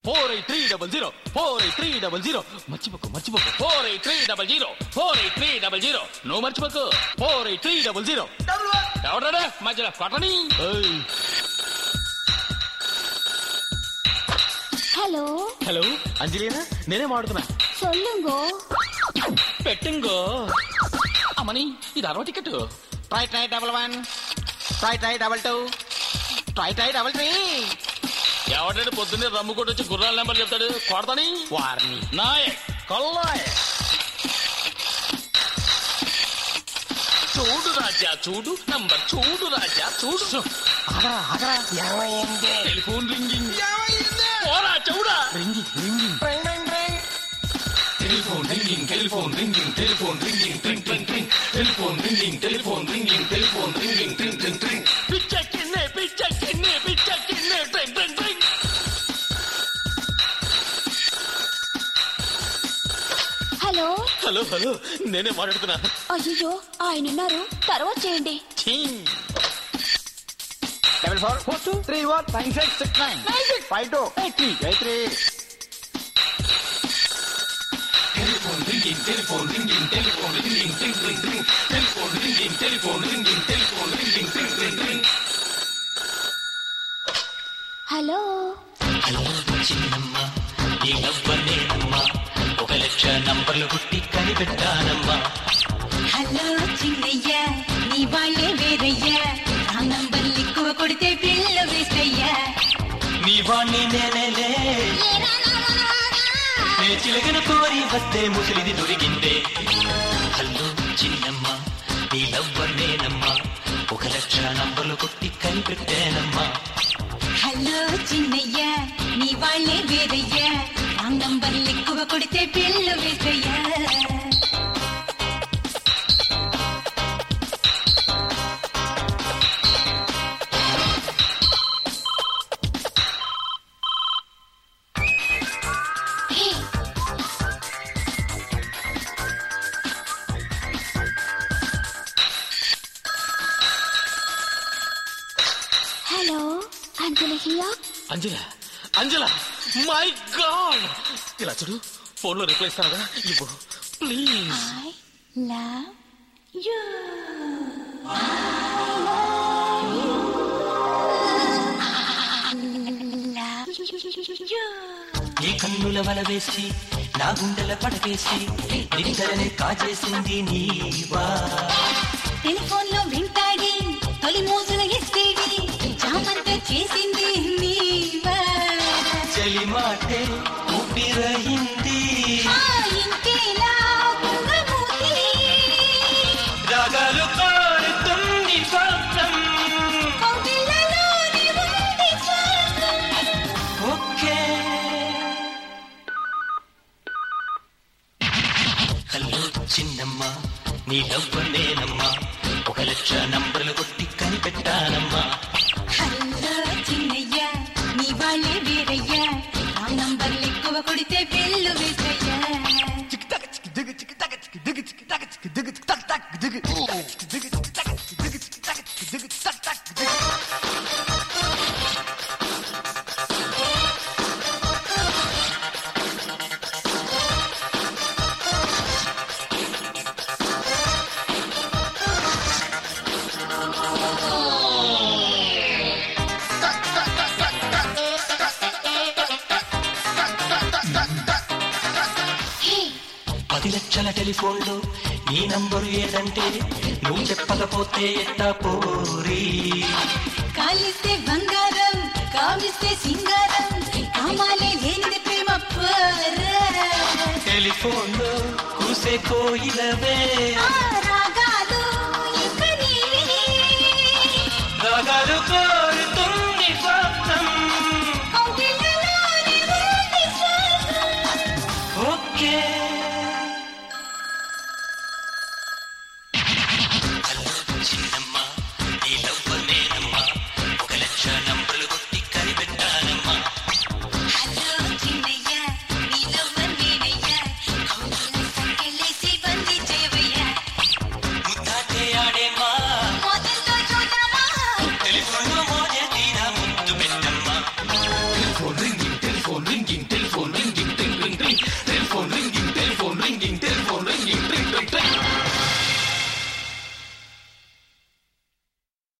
Four eight three double zero four eight three double zero మర్చిపోకు మర్చిపోకు four eight three double zero four eight three double zero నువ్వు మర్చిపోకు four eight three double zero ఎవడా మధ్యలో కొట్టని ఏయ్. Hello hello అంజలినా నేనే మాడుతున్నా சொல்லுங்கோ పెట్టింగో అమ్మని ఇది అరవై ticket try try double one try try double two try try double three ఎవడాడు పొద్దున్నే రమ్ము కొట్టి వచ్చి గుర్రాల నెంబర్ చెప్తాడు కొడతాని వారిని నాయక్ కొల్లాయక్ చూడు రాజా చూడు నంబర్ చూడు రాజా చూడు ఆగరా ఆగరా టెలిఫోన్ రింగింగ్ పోరా చూడా ringing ringing telephone ringing telephone ringing telephone ringing tring tring tring telephone ringing telephone ringing telephone ringing tring tring tring పిచ్చెక్కిన్నే పిచ్చెక్కిన్నే పిచ్చెక్కిన్నే tring tring tring hello hello hello నేనే మాట్లాడుతున్నా అయ్యో ఆయన ఉన్నారు తర్వాత చేయండి ఛీ. Double four four two three one nine six six nine nine six five two eight three eight three telephone ringing telephone ringing telephone ringing tring tring tring telephone ringing telephone ringing telephone ringing tring tring tring hello hello చిన్నమ్మ ఈ నవ్వనేనమ్మా ఒక లక్ష నంబర్లు పుట్టి కనిపెట్టానమ్మా hello Chinnaiah నీ వాళ్ళే వేరయ్యా ఆ number ఎక్కువ కొడితే పిల్ల వేస్ట్ అయ్యా నీ వాణ్ణి నేనేలే నే చిలకన కోరి వస్తే ముసలిది దొరికిందే హలో చిన్నమ్మ నీ నవ్వనేనమ్మా ఒక లక్ష నంబర్లు కొట్టి కనిపెట్టానమ్మా హలో చిన్నయ్య నీ వాళ్ళే వేరయ్యా ఆ నంబర్ ఎక్కువ కొడితే పిల్ల వేస్ట్ అయ్యా హే హలో అంజలి హియా అంజల అంజల మై గాడ్ ఇలా చూడు ఫోన్ లో రిప్లై ఇస్తాను కదా ఇవ్వు ప్లీజ్ ఐ లవ్ యూ నీ కన్నుల వల వేసి నా గుండెల పడవేసి నిద్దరనే కాజేసింది నీవా టెలిఫోన్ లో వెంటాడి తొలి మోజుల ఎస్టీడి జామంత చేసింది నీవా చలి మాటే ఊపిరయింది ఆ ఇంకేలా పొంగమూతి రాగాలు పాడుతుంది స్వార్థం కౌగిళ్ళలోని ఉంది స్వర్గం. ఓకే హలో చిన్నమ్మ నీ నవ్వనేనమ్మా ఒక లక్ష నంబర్లు కొట్టి కనిపెట్టానమ్మా హలో చిన్నయ్య నీ వాళ్ళే వేరయ్యా ఆ నంబర్లు ఎక్కువ కొడితే బిల్లు వేసయ్యా హే పది లక్షల టెలిఫోన్లో నీ నంబరు ఏదంటే నువ్వు చెప్పకపోతే ఎట్టా పోరీ కాలిస్తే బంగారం కామిస్తే సింగారం కామాలే లేనిది ప్రేమ పరా. టెలిఫోన్లో కూసే కోయిలవే ఆ